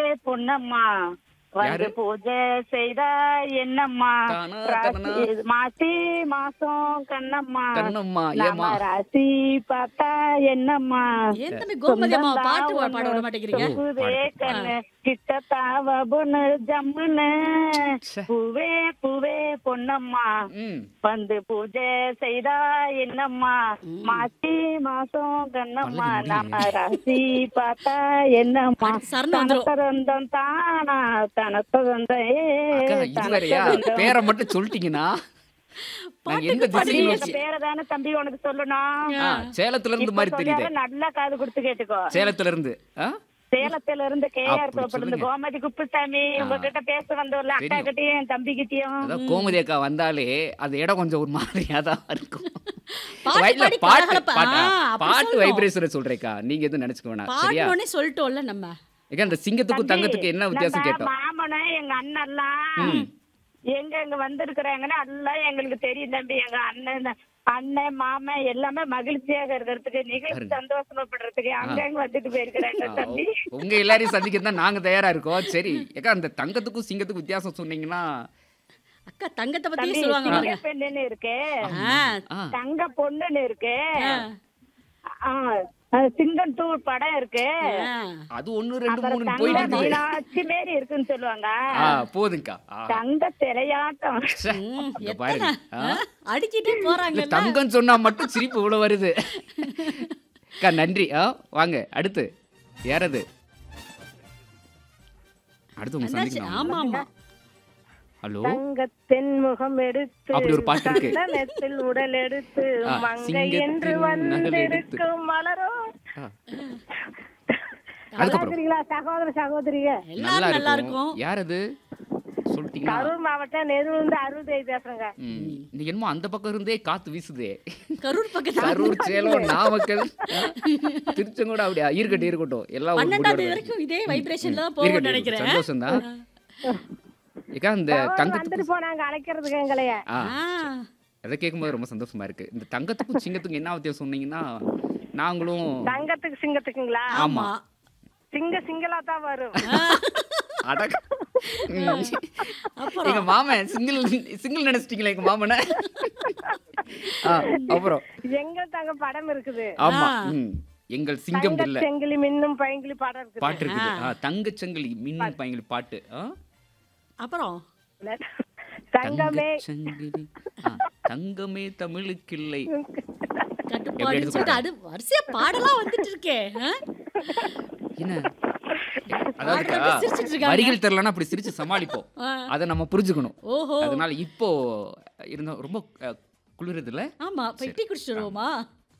பொன்னம்மா வந்து யாரு? பூஜை செய்தா என்னம்மா தானா, ராசி தானா. மாசி மாசம் கண்ணம்மா கண்ணம்மா, நாம ஏம்மா? ராசி பார்த்தா என்னம்மா ஏன் தம்பி கோமதி அம்மா பாட்டு வா- பாட விட மாட்டேங்கிறீங்க ஓ. பூவே கண்ணு கிட்டத்தாவ பொண்ணு ஜம்முன்னு ச்சே. பூவே பூவே பொன்னம்மா ம் வந்து பூஜை செய்தா என்னம்மா மாசி மாசம் கண்ணம்மா பல்லவி நம்ம முடியலையே. ராசி பார்த்தா என்னம்மா அடுத்து சரணம் வந்துரும். தனத்தரந்தம் தானா தனத்தரந்தம் ஏ அக்கா இது வேறயா தனத்தரந்தம். பேரை மட்டும் சொல்லிட்டீங்கன்னா நாங்க எந்த பாட்டுக்கு திசையை எங்க நோக்கி பேரை தானே தம்பி உனக்கு சொல்லணும் ஆ, சேலத்துல இருந்து இப்ப மாதிரி தெரியுது சொல்லியாவது நல்லா காது கொடுத்து கேட்டுக்கோ சேலத்துல இருந்து ஆ? சேலத்துல இருந்து கேஆர் அப்படி கோப்படு சொல்லுங்க. கோமதி குப்புசாமி உங்ககிட்ட பேச வந்தவர்ல அக்கா தெரியும். கிட்டயும் என் தம்பி கிட்டயும் அதான் கோமதி அக்கா வந்தாலே அது இடம் கொஞ்சம் ஒரு மாதிரியா தான் இருக்கும் பாட்டு வயல்ல பாடி பாட்டு கலகலப்பா. பாட்டா? ஆ, அப்படி பாட்டு சொல்லணும். வைப்ரேஷன் சொல்றேக்கா நீங்க எதுவும் நினைச்சுக்க வேணாம் சரியா பாடணும்னே சொல்லிட்டோம்ல நம்ம ஏக்கா இந்த சிங்கத்துக்கும் தங்கத்துக்கு என்ன வித்தியாசம் நம்ம கேட்டோம் மாமனும் எங்க அண்ணன்லாம் ம். எங்க எங்க வந்திருக்கிறாங்கன்னு எல்லாம் எங்களுக்கு தெரியும் தம்பி எங்க அண்ணன் அண்ணன் மாமன் எல்லாமே மகிழ்ச்சியாக இருக்கிறதுக்கு நிகழ்ச்சி பாருங்க. சந்தோஷப்படுறதுக்கு அங்க அங்க வந்துட்டு போயிருக்கிறாங்க ஆ, தம்பி உங்க எல்லாரையும் சந்திக்க தான் நாங்க தயாரா இருக்கோம் சரி ஏக்கா அந்த தங்கத்துக்கும் சிங்கத்துக்கும் வித்தியாசம் சொன்னீங்கன்னா அக்கா தங்கத்தை பத்தியே தம்பி சொல்லுவாங்க தங்க பாருங்க பெண்ணுன்னு இருக்கு ஆ, ஆ, தங்க பொண்ணுன்னு இருக்கு ஆ, ஆ, அது சிங்கம் டூ படம் இருக்கு ஆ. அது ஒண்ணு ரெண்டு அப்புறம் மூணு தங்க போயிட்டு இருக்குது மீனாட்சி மாரி இருக்குன்னு சொல்லுவாங்க ஆ போதுங்கக்கா ஆ, தங்க திரையாட்டம் ச்சே, ம், அங்க எத்தனை? பாருங்க ஆ, ஆ, அடிச்சிட்டே இந்த போறாங்க தங்கம் சொன்னா மட்டும் சிரிப்பு இவ்வளவு வருது அக்கா நன்றி ஆ வாங்க அடுத்து யாரது அடுத்து உங்க சந்திக்கலாம் ஆமா ஆமா ஹலோ தங்கத்தின் முகம் எடுத்து அப்படி ஒரு பாட்டு இருக்கு. சந்தனத்தில் உடல் எடுத்து ஆ, மங்கை என்று சிங்கத்தின் நகல் எடுத்து. வந்திருக்கும் மலரோ ஆ, நல்லா அதுக்கப்புறம் இருக்கிறீங்களா சகோதர சகோதரிக நல்லா எல்லாரும் நல்லா இருக்கும் இருக்கும் யார் அது சொல்லிட்டீங்களா கரூர் மாவட்டம் நெருவிலிருந்து அறுபது பேசுறேங்க ம், நீ என்னமோ அந்த பக்கம் இருந்தே காத்து வீசுதே கரூர் பக்கத்துல கரூர் சேலம் நாமக்கல் திருச்செங்கோடு அப்படியா இருக்கட்டும் இருக்கட்டும் எல்லாம் ஒரு பன்னெண்டாம் தேதி முடிவோட வரைக்கும் இதே வைப்ரேஷன்ல தான் இருக்கட்டும், போகும்னு இருக்கட்டும். நினைக்கிறேன் சந்தோஷம் தான் ஏக்கா இந்த தங்கத்துக்கு வந்துட்டு போனாங்க அழைக்கிறதுக்கு எங்களைய ஆ ஆ, அதை கேட்கும்போது ரொம்ப சந்தோஷமா இருக்கு இந்த தங்கத்துக்கும் சிங்கத்துக்கும் என்ன வித்தியாசம் சொன்னீங்கன்னா நாங்களும் தங்கத்துக்கு சிங்கத்துக்குங்களா ஆமா ஆமா சிங்க சிங்களா தான் வரும் அடக் ம். அப்புறம் எங்க மாமன் சிங்கிள் சிங்கிள் நினைச்சிட்டீங்களா எங்க மாமனை ஆ, அப்புறம் எங்க தங்க படம் இருக்குது ஆமா ஆ. ம். எங்கள் சிங்கம் தங்க இல்ல செங்கிலி மின்னும் பைங்கிலி படம் இருக்குது பாட்டு இருக்குது ஆ, தங்கச்சங்கிலி மின் பயங்கலி பாட்டு ஆ? அப்புறம் தங்கமே தங்கச்சங்கிலி ஆ, தங்கமே தமிழுக்கில்லை கட்டுப்பாடு எடுத்து சொல்லிட்டு அது வரிசையா பாடலாம் வந்துட்டு இருக்கே ஆ? என்ன பாடுறது அதாவதுக்கா சிரிச்சிட்டு இருக்காங்க. வரிகள் தெரியலன்னா அப்படி சிரிச்சு சமாளிப்போம் ஆ. அதை நம்ம புரிஞ்சுக்கணும் ஓஹோ அதனால இப்போ இருந்த ரொம்ப அஹ், குளிருது இல்ல ஆமா பெட்டி குடிச்சிட்டு வருவோமா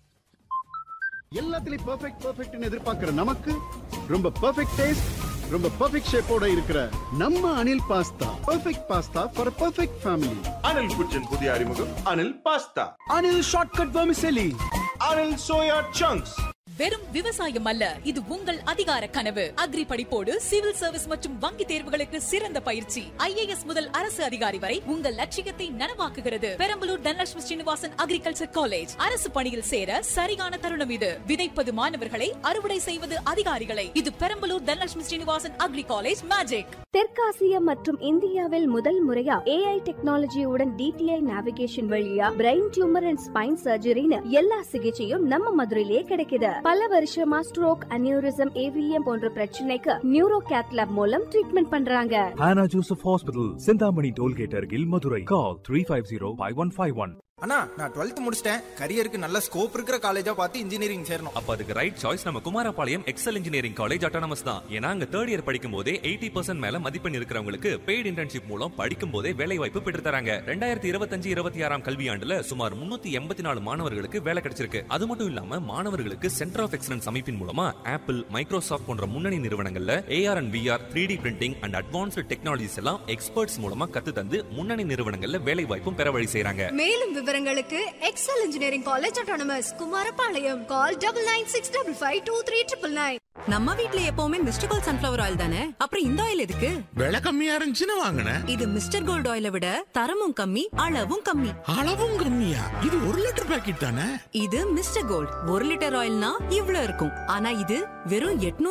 எல்லாத்துலயும் பெர்ஃபெக்ட் பெர்ஃபெக்ட்னு எதிர்பார்க்கிற நமக்கு ரொம்ப பெர்ஃபெக்ட் டேஸ்ட் ரொம்ப பெர்ஃபெக்ட் ஷேப்போட இருக்கிற நம்ம Anil pasta perfect pasta for perfect family Anil kitchen புதிய அறிமுகம் Anil pasta Anil shortcut vermicelli Anil soya chunks வெறும் விவசாயம் அல்ல இது உங்கள் அதிகார கனவு அக்ரி படிப்போடு சிவில் சர்வீஸ் மற்றும் வங்கி தேர்வுகளுக்கு சிறந்த பயிற்சி ஐஏஎஸ் முதல் அரசு அதிகாரி வரை உங்கள் லட்சியத்தை நனவாக்குகிறது பெரம்பலூர் தனலட்சுமி ஸ்ரீனிவாசன் அக்ரிகல்ச்சர் காலேஜ் அரசு பணியில் சேர சரியான தருணம் இது விதைப்பது மாணவர்களை அறுவடை செய்வது அதிகாரிகளை இது Perambalur Dhanalakshmi Srinivasan agri college magic தெற்காசிய மற்றும் இந்தியாவில் முதல் முறையா ஏஐ டெக்னாலஜியுடன் டிடிஐ நேவிகேஷன் வழியா பிரெயின் டியூமர் அண்ட் ஸ்பைன் சர்ஜரின்னு எல்லா சிகிச்சையும் நம்ம மதுரையிலே கிடைக்குது பல வருஷமா ஸ்ட்ரோக் அனியூரிசம் ஏவிஎம் போன்ற பிரச்சனைக்கு நியூரோ கேத்லாப் மூலம் ட்ரீட்மெண்ட் பண்றாங்க Hannah Joseph Hospital, Sindhamani Tollgate Argil, Madurai. Call 350-5151. அண்ணா நான் டுவெல்த் முடிச்சிட்டேன் கரியருக்கு நல்ல ஸ்கோப் இருக்கிற காலேஜா பார்த்து இன்ஜினியரிங் சேரணும் அப்ப அதுக்கு ரைட் சாய்ஸ் நம்ம Kumarapalayam Excel engineering college autonomous தான் ஏன்னா அங்க தேர்ட் இயர் படிக்கும் போதே எயிட்டி பர்சன்ட் மேல மதிப்பெண் இருக்கிறவங்களுக்கு பெய்ட் இன்டர்ன்ஷிப் மூலம் படிக்கும் போதே வேலை வாய்ப்பு பெற்று தராங்க ரெண்டாயிரத்தி இருபத்தஞ்சு இருபத்தி ஆறாம் கல்வியாண்டுல சுமார் முன்னூத்தி எண்பத்தி நாலு மாணவர்களுக்கு வேலை கிடைச்சிருக்கு அது மட்டும் இல்லாம மாணவர்களுக்கு சென்டர் ஆஃப் எக்ஸலன்ஸ் அமைப்பின் மூலமா ஆப்பிள் மைக்ரோசாஃப்ட் போன்ற முன்னணி நிறுவனங்கள்ல AR and VR three D printing and advanced technologies எல்லாம் எக்ஸ்பர்ட்ஸ் மூலமா கத்து தந்து முன்னணி நிறுவனங்கள்ல வேலை வாய்ப்பும் பெற வழி செய்றாங்க மேலும் விவரங்களுக்கு Excel engineering college autonomous Kumarapalayam call double nine six double five two three triple nine நம்ம வீட்ல எப்பவுமே மிஸ்டர் கோல்ட் சன்ஃபிளவர் ஆயில் தானே அப்புறம் இந்த ஆயில் எதுக்கு விலை கம்மியா இருந்துச்சுன்னு வாங்கினேன் இது மிஸ்டர் கோல்ட் ஆயிலை விட தரமும் கம்மி அளவும் கம்மி அளவும் கம்மியா இது ஒரு லிட்டர் பாக்கெட் தானே இது மிஸ்டர் கோல்ட் ஒரு லிட்டர் ஆயில்னா இவ்ளோ இருக்கும் ஆனா இது வெறும் 800